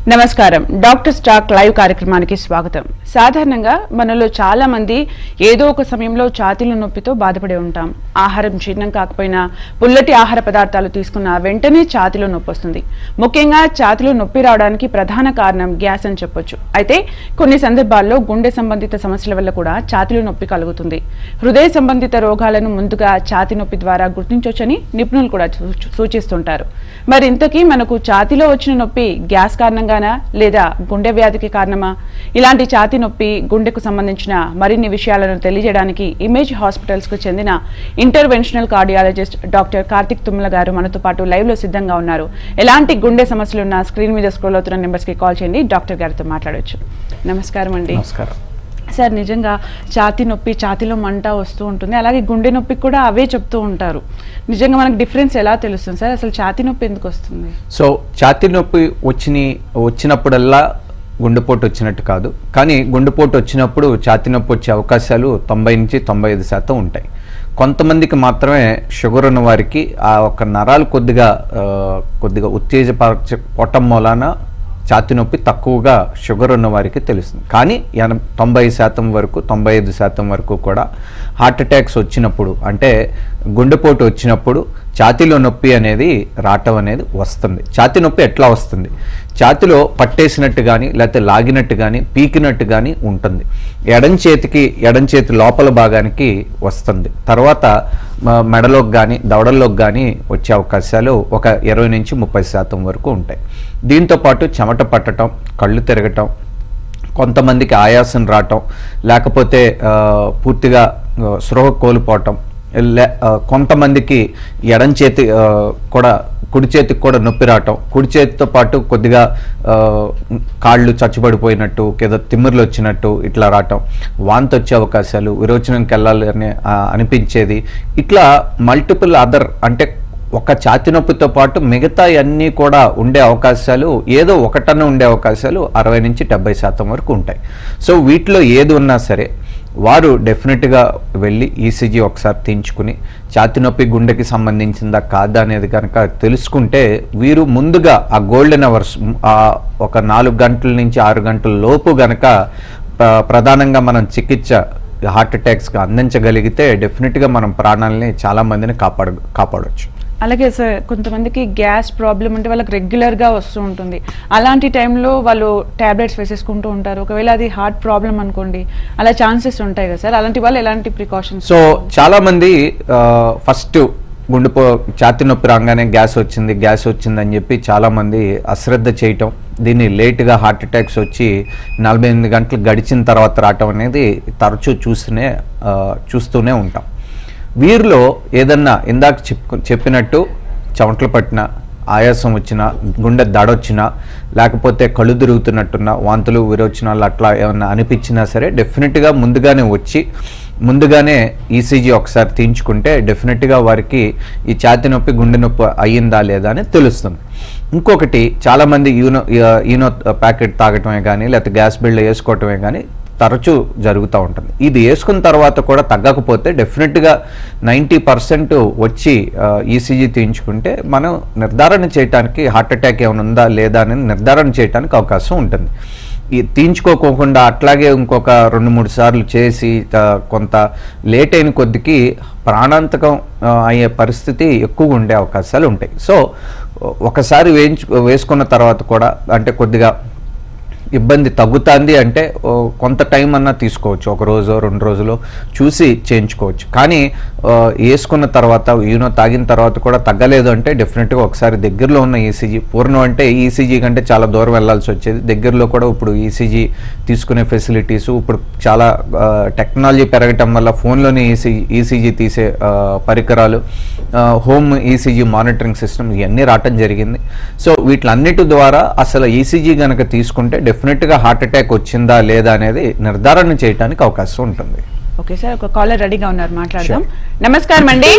నమస్కారం doctor stock live కార్యక్రమానికి స్వాగతం సాధారణంగా మనలో చాలా మంది ఏదో ఒక సమయంలో ఛాతీల నొప్పితో బాధపడి ఉంటాం ఆహారం జీర్ణం కాకపోయినా పుల్లటి ఆహార పదార్థాలు తీసుకున్న వెంటనే ఛాతీలో నొప్పి వస్తుంది ముఖ్యంగా ఛాతీలో నొప్పి రావడానికి ప్రధాన కారణం గ్యాస్ అని చెప్పొచ్చు అయితే కొన్ని సందర్భాల్లో గుండె సంబంధిత సమస్యల వల్ల కూడా ఛాతీలో నొప్పి కలుగుతుంది హృదయ సంబంధిత రోగాలను ముందుగా ఛాతీ నొప్పి ద్వారా గుర్తించవచ్చని నిపుణులు కూడా సూ- సూచిస్తుంటారు మరి ఇంతకీ మనకు ఛాతీలో వచ్చిన నొప్పి గ్యాస్ కారణంగానా లేదా గుండె వ్యాధికి కారణమా ఇలాంటి ఛాతీ నొప్పి గుండెకు సంబంధించిన మరిన్ని విషయాలను తెలియజేయడానికి ఇమేజ్ హాస్పిటల్స్ కు చెందిన interventional cardiologist doctor Karthik Tummala గారు మనతో పాటు లైవ్ లో సిద్ధంగా ఉన్నారు ఎలాంటి గుండె సమస్యలు ఉన్నా స్క్రీన్ మీద స్క్రోల్ అవుతున్న నెంబర్స్ కి కాల్ చేయండి డాక్టర్ గారితో మాట్లాడొచ్చు నమస్కారం అండి నమస్కారం సార్ నిజంగా ఛాతీ నొప్పి ఛాతీలో మంట వస్తూ ఉంటుంది అలాగే గుండె నొప్పికి కూడా అవే చెప్తూ ఉంటారు నిజంగా మనకు డిఫరెన్స్ ఎలా తెలుస్తుంది సార్ అసలు ఛాతీ నొప్పి ఎందుకు వస్తుంది సో ఛాతీ నొప్పి వచ్చిన వచ్చినప్పుడల్లా గుండెపోటు వచ్చినట్టు కాదు కానీ గుండెపోటు వచ్చినప్పుడు ఛాతీ నొప్పి వచ్చే అవకాశాలు తొంభై నుంచి తొంభై ఐదు శాతం ఉంటాయి కొంతమందికి మాత్రమే షుగర్ ఉన్న వారికి ఆ ఒక నరాలు కొద్దిగా ఆ, కొద్దిగా ఉత్తేజపరచపోవటం మూలాన ఛాతీ నొప్పి తక్కువగా షుగర్ ఉన్న వారికి తెలుస్తుంది కానీ ఎన తొంభై శాతం వరకు తొంభై ఐదు శాతం వరకు కూడా హార్ట్ అటాక్స్ వచ్చినప్పుడు అంటే గుండెపోటు వచ్చినప్పుడు ఛాతీలో నొప్పి అనేది రావటం అనేది వస్తుంది ఛాతీ నొప్పి ఎట్లా వస్తుంది ఛాతీలో పట్టేసినట్టు కానీ లేకపోతే లాగినట్టు కానీ పీకినట్టు కానీ ఉంటుంది ఎడం చేతికి ఎడం చేతి లోపల భాగానికి వస్తుంది తర్వాత మ- మెడలోకి కానీ దవడల్లోకి కానీ వచ్చే అవకాశాలు ఒక ఇరవై నుంచి ముప్పై శాతం వరకు ఉంటాయి దీంతో పాటు చెమట పట్టడం కళ్ళు తిరగటం కొంతమందికి ఆయాసం రావటం లేకపోతే ఆ, పూర్తిగా ఆ, స్పృహ కోల్పోవటం లే- ఆ, కొంతమందికి ఎడం చేతి ఆ, కూడా కుడి చేతికి కూడా నొప్పి రావటం కుడి చేతితో పాటు కొద్దిగా ఆ, కాళ్ళు చచ్చుబడిపోయినట్టు ఏదో తిమ్మిర్లు వచ్చినట్టు ఇట్లా రావటం వాంతి వచ్చే అవకాశాలు విరోచనంకి వెళ్ళాలి అని ఆ, అనిపించేది ఇట్లా మల్టిపుల్ అదర్ అంటే ఒక ఛాతి నొప్పితో పాటు మిగతా అన్నీ కూడా ఉండే అవకాశాలు ఏదో ఒకటన్న ఉండే అవకాశాలు అరవై నుంచి డెబ్బై శాతం వరకు ఉంటాయి సో వీటిలో ఏది ఉన్నా సరే వారు డెఫినెట్గా వెళ్ళి ఈసీజీ ఒకసారి తీయించుకుని ఛాతి నొప్పి గుండెకి సంబంధించిందా కాదా అనేది కనుక తెలుసుకుంటే వీరు ముందుగా ఆ గోల్డెన్ అవర్స్ ఆ ఒక నాలుగు గంటల నుంచి ఆరు గంటల లోపు గనక ప్ర- ప్రధానంగా మనం చికిత్స హార్ట్ అటాక్స్కి అందించగలిగితే డెఫినెట్గా మనం ప్రాణాలని చాలా మందిని కాపాడ కాపాడవచ్చు అలాగే సార్ కొంతమందికి గ్యాస్ ప్రాబ్లం అంటే వాళ్ళకి రెగ్యులర్ గా వస్తూ ఉంటుంది అలాంటి టైంలో వాళ్ళు టాబ్లెట్స్ వేసేసుకుంటూ ఉంటారు ఒకవేళ అది హార్ట్ ప్రాబ్లం అనుకోండి అలా ఛాన్సెస్ ఉంటాయి కదా సార్ అలాంటి వాళ్ళు ఎలాంటి ప్రికాషన్స్ సో చాలా మంది ఫస్ట్ గుండెపో ఛాతి నొప్పి రాగానే గ్యాస్ వచ్చింది గ్యాస్ వచ్చింది అని చెప్పి చాలా మంది అశ్రద్ధ చేయటం దీన్ని లేట్గా హార్ట్ అటాక్స్ వచ్చి నలభై ఎనిమిది గంటలు గడిచిన తర్వాత రావటం అనేది తరచూ చూస్తూనే ఆ, చూస్తూనే ఉంటాం వీరిలో ఏదన్నా ఇందాక చెప్పు చెప్పినట్టు చెమటలు పట్టిన ఆయాసం వచ్చినా గుండె దడొచ్చినా లేకపోతే కళ్ళు తిరుగుతున్నట్టున్నా వాంతులు విరోచనాలు అట్లా ఏమన్నా అనిపించినా సరే డెఫినెట్గా ముందుగానే వచ్చి ముందుగానే ఈసీజీ ఒకసారి తీయించుకుంటే డెఫినెట్గా వారికి ఈ ఛాతి నొప్పి గుండె నొప్పి అయ్యిందా లేదా అని తెలుస్తుంది ఇంకొకటి చాలామంది ఈనో ఈనో ప్యాకెట్ తాగటమే కానీ లేకపోతే గ్యాస్ బిల్డ్ వేసుకోవటమే కానీ తరచూ జరుగుతూ ఉంటుంది ఇది వేసుకున్న తర్వాత కూడా తగ్గకపోతే డెఫినెట్గా నైంటీ పర్సెంట్ వచ్చి ఈసీజీ తీయించుకుంటే మనం నిర్ధారణ చేయడానికి హార్ట్ అటాక్ ఏమైనా ఉందా లేదా అని నిర్ధారణ చేయడానికి అవకాశం ఉంటుంది ఈ తీయించుకోకుండా అట్లాగే ఇంకొక రెండు మూడు సార్లు చేసి ఆ, కొంత లేట్ అయిన కొద్దికి ప్రాణాంతకం ఆ, అయ్యే పరిస్థితి ఎక్కువగా ఉండే అవకాశాలు ఉంటాయి సో ఒకసారి వేయించు వేసుకున్న తర్వాత కూడా అంటే కొద్దిగా ఇబ్బంది తగ్గుతుంది అంటే ఓ, కొంత టైం అన్నా తీసుకోవచ్చు ఒక రోజు రెండు రోజులు చూసి చేయించుకోవచ్చు కానీ ఆ, వేసుకున్న తర్వాత యూనో తాగిన తర్వాత కూడా తగ్గలేదు అంటే డెఫినెట్గా ఒకసారి దగ్గరలో ఉన్న ఈసీజీ పూర్ణం అంటే ఈసీజీ కంటే చాలా దూరం వెళ్ళాల్సి వచ్చేది దగ్గరలో కూడా ఇప్పుడు ఈసీజీ తీసుకునే ఫెసిలిటీస్ ఇప్పుడు చాలా ఆ, టెక్నాలజీ పెరగటం వల్ల ఫోన్లోనే ఈసీజీ ఈసీజీ తీసే ఆ, పరికరాలు ఆ, హోమ్ ఈసీజీ మానిటరింగ్ సిస్టమ్ ఇవన్నీ రావటం జరిగింది సో వీటిలన్నిటి ద్వారా అసలు ఈసీజీ గనక తీసుకుంటే డెఫినెట్గా హార్ట్ అటాక్ వచ్చిందా లేదా అనేది నిర్ధారణ చేయడానికి అవకాశం ఉంటుంది ఓకే సార్ ఒక కాలర్ రెడీగా ఉన్నారు మాట్లాడదాం నమస్కారం అండి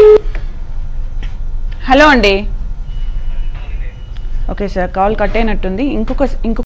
హలో అండి ఓకే సార్ కాల్ కట్ అయినట్టుంది ఇంకొక ఇంకొక